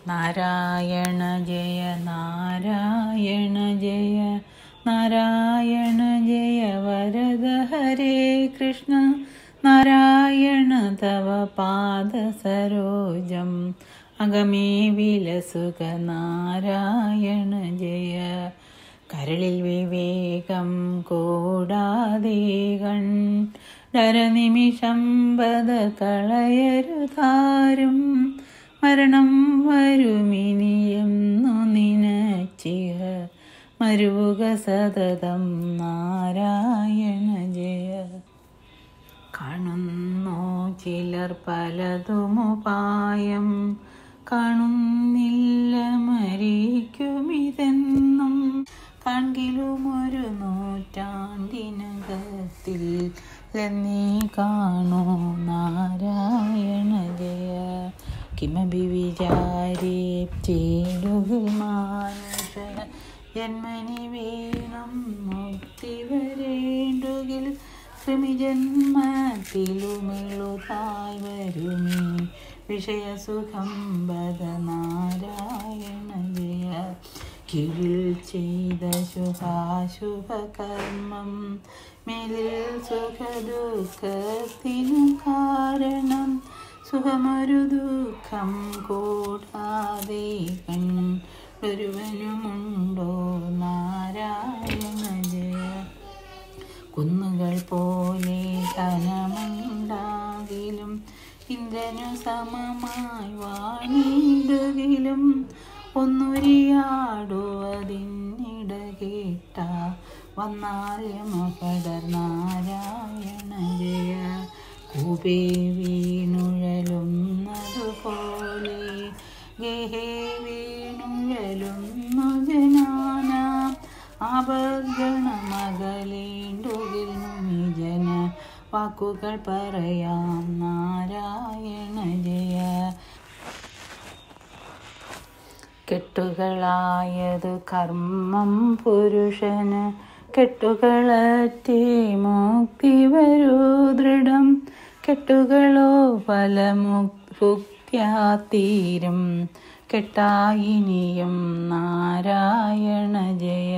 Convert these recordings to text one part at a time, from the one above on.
നാരായണ ജയ നാരായണ ജയ നാരായണ ജയ വരദ ഹരേ കൃഷ്ണ നാരായണ തവ പാദ സരോജം അഗമേ വിലസുക നാരായണ ജയ കരളിൽ വിവേകം കൂടാതെ കണ്ടരനിമിഷം വധ കളയരുതാരും മരണം വരുമിനിയെന്നു നിനച്ചിഹ മരുവുക സതതം നാരായണ ജയ കാണുന്നു ചിലർ പലതുമുപായം കാണുന്നില്ല മരിക്കുമിതെന്നും കാൺകിലും ഒരു നൂറ്റാണ്ടിനകത്തിൽ നീ കാണൂ നാരായണ ജയ കിമപി വിചാരി ചേടുകിൽ മാനുഷ ജന്മനി വീണം മുക്തി വരേണ്ടുകിൽ കൃമിജന്മത്തിലുമെളുതായി വരുമേ വിഷയസുഖം ബദ നാരായണ ജയ കീഴിൽ ചെയ്ത ശുഭാശുഭ കർമ്മം മേലിൽ സുഖദുഃഖത്തിനു കാരണം സുഖമൊരു ദുഃഖം കൂടാതെ കണ്ടൊരുവനുമുണ്ടോ നാരായണ ജയ കുന്നുകൾ പോലെ ധനമുണ്ടാകിലും ഇന്ദ്രനു സമമായി വാണിടുകിലും ഒന്നുരിയാടുവതിനിട കേട്ട വന്നാൽ യമപടർ നാരായണ ജയ കൂപേ വീണുഴലുന്നതുപോലെ ഗേഹേ വീണുഴലുന്നു ജനാനാം ആപഗണമകലേണ്ടുകിൽ ജന വാക്കുകൾ പറയാം നാരായണ ജയ കെട്ടുകളായതു കർമ്മം പുരുഷന് കെട്ടുകളറ്റേ മുക്തി വരൂ ദൃഢം കെട്ടുകളോ പല മുക്തിയാത്തീരും കെട്ടായിനിയും നാരായണ ജയ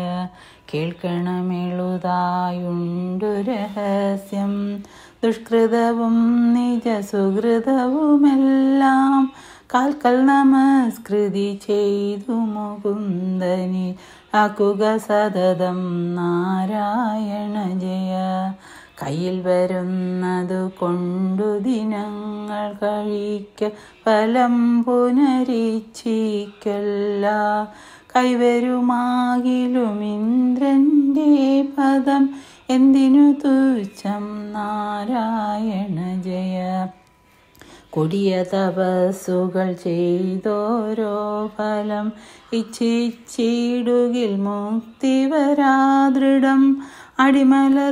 കേൾക്കണമെളുതായുണ്ടു രഹസ്യം ദുഷ്കൃതവും നിജ സുഹൃതവുമെല്ലാം കാൽക്കൽ നമസ്കൃതി ചെയ്തു മുകുന്ദനി ആക്കുക സതതം നാരായണ ജയ കയ്യിൽ വരുന്നതു കൊണ്ടു ദിനങ്ങൾ കഴിക്ക ഫലം പുനരിച്ചിക്കല്ല കൈവരുമാകിലും ഇന്ദ്രന്റെ പദം എന്തിനു തുച്ഛം നാരായണ ജയ കൊടിയ തപസ്സുകൾ ചെയ്തോരോ ഫലം ഇച്ഛിച്ചിടുകിൽ മുക്തി വരാദൃഢം അടിമലർ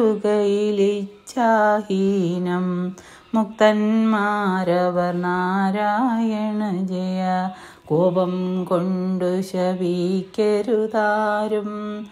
തൊഴുകയിലിച്ഛാഹീനം മുക്തന്മാരവർ നാരായണ ജയ കോപം കൊണ്ടു ശപിക്കരുതാരും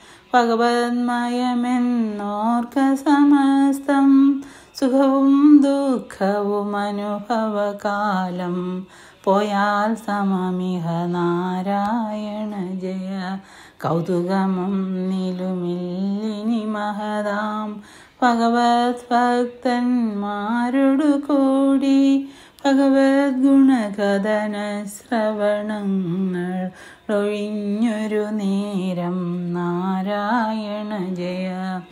ഭഗവന്മയമെന്നോർക്ക സമസ്തം സുഖവും ദുഃഖവും അനുഭവകാലം പോയാൽ സമമിഹ നാരായണ ജയ കൗതുകമം നിലുമില്ലിനി മഹതാം ഭഗവത് ഭക്തന്മാരോടു കൂടി ഭഗവത് ഗുണകഥന ശ്രവണങ്ങൾ ഒഴിഞ്ഞൊരു നേരം നാരായണ ജയ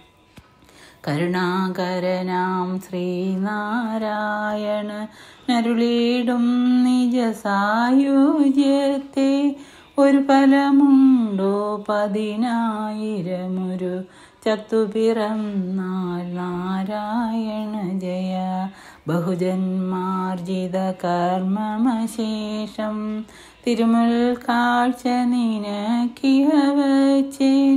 കരുണാകരനാം ശ്രീനാരായണ നരുളിയിടും നിജ സായുജ്യത്തെ ഒരു ഫലമുണ്ടോ പതിനായിരമൊരു ചത്തുപിറന്നാൾ നാരായണ ജയ ബഹുജന്മാർജിത കർമ്മമശേഷം തിരുമുൽ കാഴ്ച നിനക്കിഹ വച്ചേൻ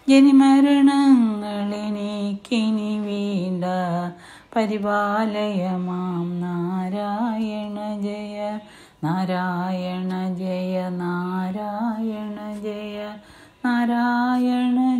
ജനിമരണങ്ങളെനിക്കിനി വീണ്ട പരിപാലയമാം നാരായണ ജയ നാരായണ ജയ നാരായണ ജയ നാരായണ